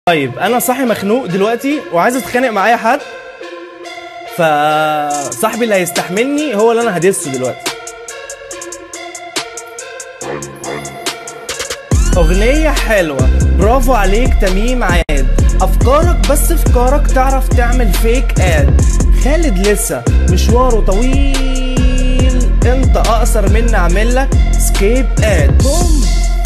طيب انا صاحي مخنوق دلوقتي وعايز اتخانق معايا حد فصاحبي اللي هيستحملني هو اللي انا هدسه دلوقتي اغنية حلوة برافو عليك تميم عاد افكارك بس افكارك تعرف تعمل فيك اد خالد لسه مشواره طويل انت اقصر مني اعمل لك سكيب اد بوم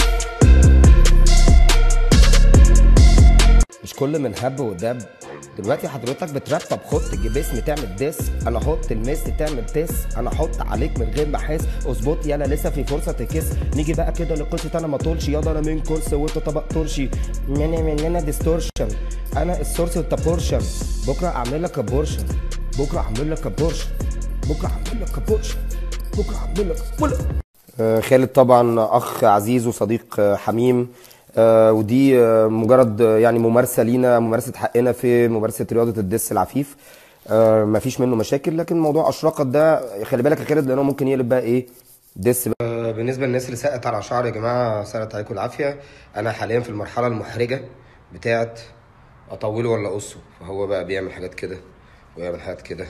مش كل من هب ودب دلوقتي حضرتك بترتب خط تجيب اسم تعمل ديس انا احط المس تعمل تيس انا احط عليك من غير ما احس اظبط يلا لسه في فرصه تكس نيجي بقى كده لقصه انا ما طولش يلا انا من كورس وانت طبق ترشي مننا مننا ديستورشن انا السورس وانت بورشن بكره اعمل لك ابورشن بكره اعمل لك ابورشن بكره اعمل لك ابورشن بكره اعمل لك ولا آه، خالد طبعا اخ عزيز وصديق آه، حميم آه، ودي آه، مجرد آه، يعني ممارسه لينا ممارسه حقنا في ممارسه رياضه الدس العفيف آه، مفيش منه مشاكل لكن موضوع اشراقت ده خلي بالك يا خالد لانه ممكن يقلب بقى ايه دس بقى. آه، بالنسبه للناس اللي سقت على شعر يا جماعه سقط عليكم العافيه انا حاليا في المرحله المحرجه بتاعت اطوله ولا اقصه فهو بقى بيعمل حاجات كده ويعمل حاجات كده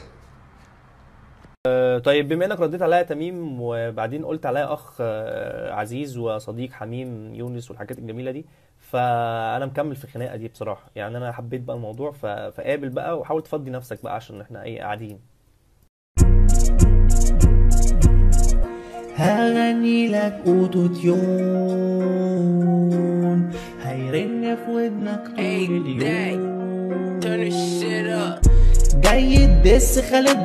طيب بما انك رديت عليا يا تميم وبعدين قلت عليا اخ آه، عزيز وصديق حميم يونس والحاجات الجميله دي فانا مكمل في الخناقه دي بصراحه يعني انا حبيت بقى الموضوع ف- فقابل بقى وحاول تفضي نفسك بقى عشان احنا ايه قاعدين هغني لك اوتو تيون هيرن في ودنك طول اليوم Turn this shit up. جاي الدس خالد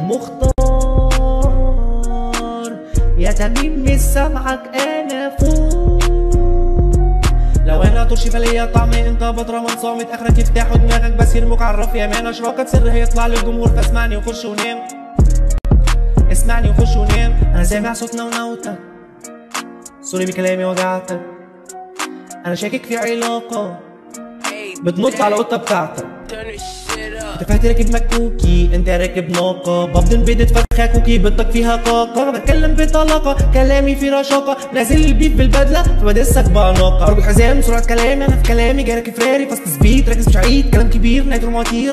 مختار يا تميم مش سامعك انا فوق لو انا ترشي فليا طعم انت بطرة من صامت اخرك يفتحوا دماغك بس يرموك على الرف يا مان اشراكك سر هيطلع للجمهور فاسمعني وخش ونام اسمعني وخش ونام انا سامع صوت نونوتك سوري بكلامي وجعتك انا شاكك في علاقة Hey, بتنط على القطة بتاعتك turn this shit up. دفعت راكب مكوكي انت راكب ناقة بفضل بيضة فرخة كوكي بيضتك فيها طاقة بتكلم بطلاقة كلامي في رشاقة نازل البيت بالبدلة فبدسك بعناقة ضرب الحزام سرعة كلامي انا في كلامي جاي راكب فراري فاست سبيد ركز مش عيد كلام كبير نايترو مواتير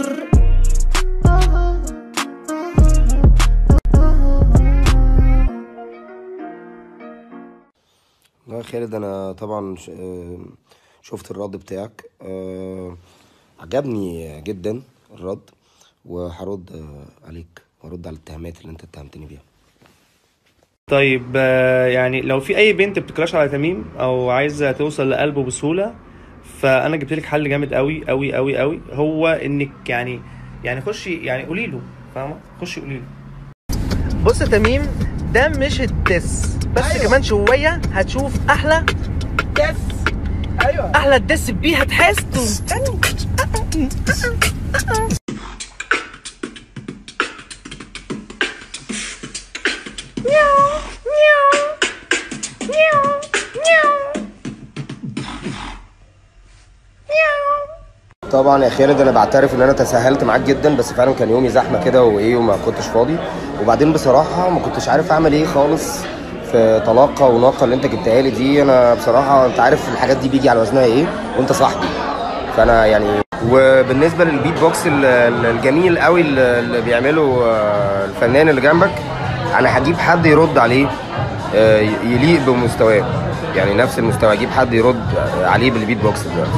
لا خالد انا طبعا ش- آه، شفت الرد بتاعك آه، عجبني جدا الرد وهرد آه، عليك وارد على الاتهامات اللي انت اتهمتني بيها طيب آه، يعني لو في اي بنت بتكراش على تميم او عايزه توصل لقلبه بسهوله فانا جبت لك حل جامد قوي قوي قوي قوي هو انك يعني يعني خشي يعني قولي له فاهمه خشي قولي له بص يا تميم ده مش الدس بس أيوة. كمان شويه هتشوف احلى دس ايوه احلى الدس بيه هتحس طبعا يا خالد انا بعترف ان انا تساهلت معاك جدا بس فعلا كان يومي زحمه كده وايه وما كنتش فاضي وبعدين بصراحه ما كنتش عارف اعمل ايه خالص في طلاقه وناقه اللي انت جبتها لي دي انا بصراحه انت عارف الحاجات دي بيجي على وزنها ايه وانت صاحبي فانا يعني وبالنسبه للبيت بوكس ال- ال- الجميل قوي اللي اللي بيعمله آه، الفنان اللي جنبك انا هجيب حد يرد عليه آه، يليق بمستواه يعني نفس المستوى اجيب حد يرد عليه بالبيت بوكس ده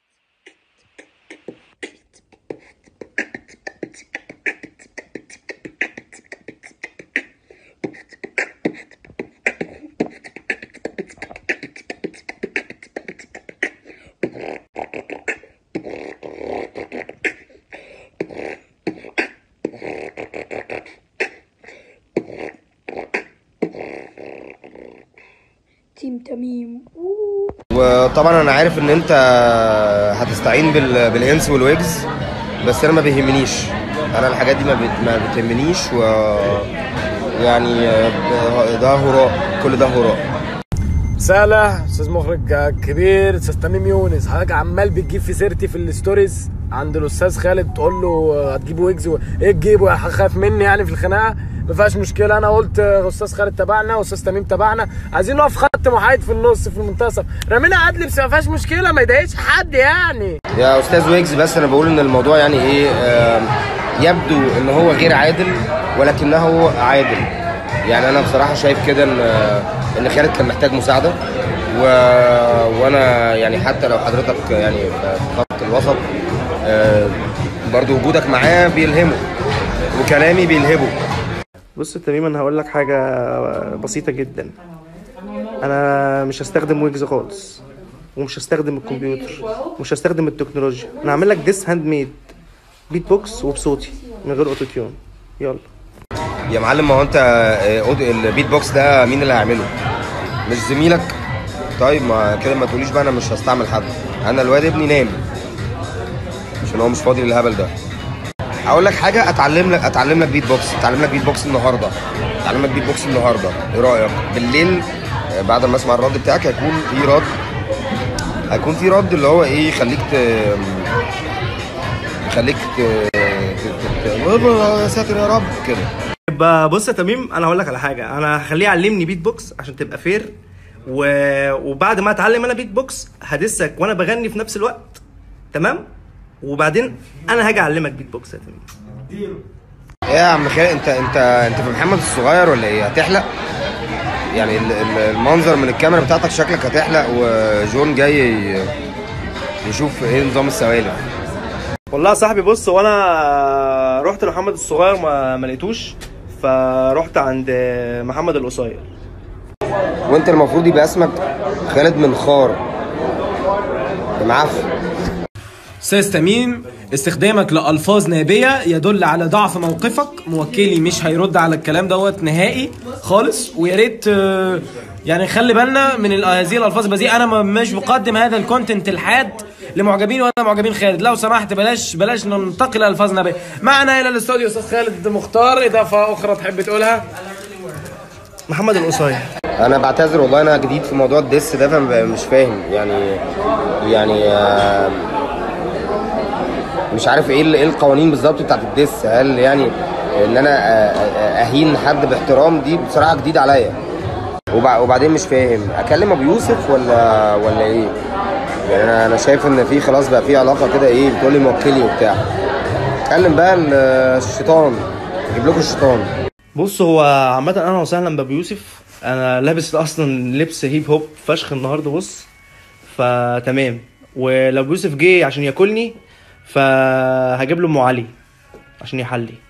تيم تميم وطبعا انا عارف ان انت هتستعين بال... بالانس والويجز بس انا ما بيهمنيش انا الحاجات دي ما, بت... ما بتهمنيش و يعني ب- ده هراء كل ده هراء سالة استاذ مخرج كبير استاذ تميم يونس حضرتك عمال بتجيب في سيرتي في الستوريز عند الاستاذ خالد تقول له هتجيب ويجز و... ايه تجيبه يا خايف مني يعني في الخناقه ما فيهاش مشكله انا قلت آه، استاذ خالد تبعنا استاذ تميم تبعنا عايزين نقف خط محايد في النص في المنتصف رمينا ادلبس ما فيهاش مشكله ما يضايقش حد يعني يا استاذ ويجز بس انا بقول ان الموضوع يعني ايه آم، يبدو ان هو غير عادل ولكنه عادل يعني انا بصراحه شايف كده ان آه، ان خالد كان محتاج مساعده و... وانا يعني حتى لو حضرتك يعني في خط الوسط آه، برضو وجودك معاه بيلهمه وكلامي بيلهبه بص يا تميم انا هقول لك حاجه بسيطه جدا انا مش هستخدم ويجز خالص ومش هستخدم الكمبيوتر ومش هستخدم التكنولوجيا انا هعمل لك ديس هاند ميد بيت بوكس وبصوتي من غير اوتو تيون يلا يا معلم ما هو انت آه، أود- البيت بوكس ده مين اللي هيعمله؟ مش زميلك؟ طيب ما كده ما تقوليش بقى انا مش هستعمل حد انا الواد ابني نام عشان هو مش فاضي للهبل ده اقول لك حاجه اتعلم لك اتعلم لك بيت بوكس اتعلم لك بيت بوكس النهارده اتعلم لك بيت بوكس النهارده ايه رايك بالليل آه، بعد ما اسمع الرد بتاعك هيكون في رد هيكون في رد اللي هو ايه يخليك ت يخليك ت... ت... ت... ت... يا ساتر يا رب كده يبقى بص يا تميم انا هقول لك على حاجه انا هخليه يعلمني بيت بوكس عشان تبقى فير و... وبعد ما اتعلم انا بيت بوكس هدسك وانا بغني في نفس الوقت تمام وبعدين انا هاجي اعلمك بيت بوكس يا تميم ايه يا عم خالد انت انت انت في محمد الصغير ولا ايه هتحلق يعني ال- ال- المنظر من الكاميرا بتاعتك شكلك هتحلق وجون جاي ي- يشوف ايه نظام السوالف والله يا صاحبي بص وانا رحت لمحمد الصغير ما ما لقيتوش فرحت عند محمد القصير وانت المفروض يبقى اسمك خالد منخار يا معفن استاذ تميم استخدامك لالفاظ نابيه يدل على ضعف موقفك موكلي مش هيرد على الكلام دوت نهائي خالص ويا ريت آه، يعني خلي بالنا من ال- هذه الالفاظ البذيئه انا ما- مش بقدم هذا الكونتنت الحاد لمعجبين ولا معجبين خالد لو سمحت بلاش بلاش ننتقل الالفاظ نابيه معنا الى الاستوديو استاذ خالد مختار اضافه اخرى تحب تقولها محمد القصير انا بعتذر والله انا جديد في موضوع الدس ده فمش فاهم يعني يعني آه، مش عارف ايه ال- ايه القوانين بالظبط بتاعت الدس هل يعني ان انا آه، آه، اهين حد باحترام دي بصراحه جديد عليا وبع- وبعدين مش فاهم اكلم ابو يوسف ولا ولا ايه يعني انا انا شايف ان في خلاص بقى في علاقه كده ايه بتقول لي موكلي وبتاع كلم بقى ال- الشيطان اجيب لكم الشيطان بص هو عامة اهلا وسهلا بابو يوسف انا لابس اصلا لبس هيب هوب فشخ النهارده بص فتمام ولو ابو يوسف جه عشان ياكلني فهجيب له ام علي عشان يحلي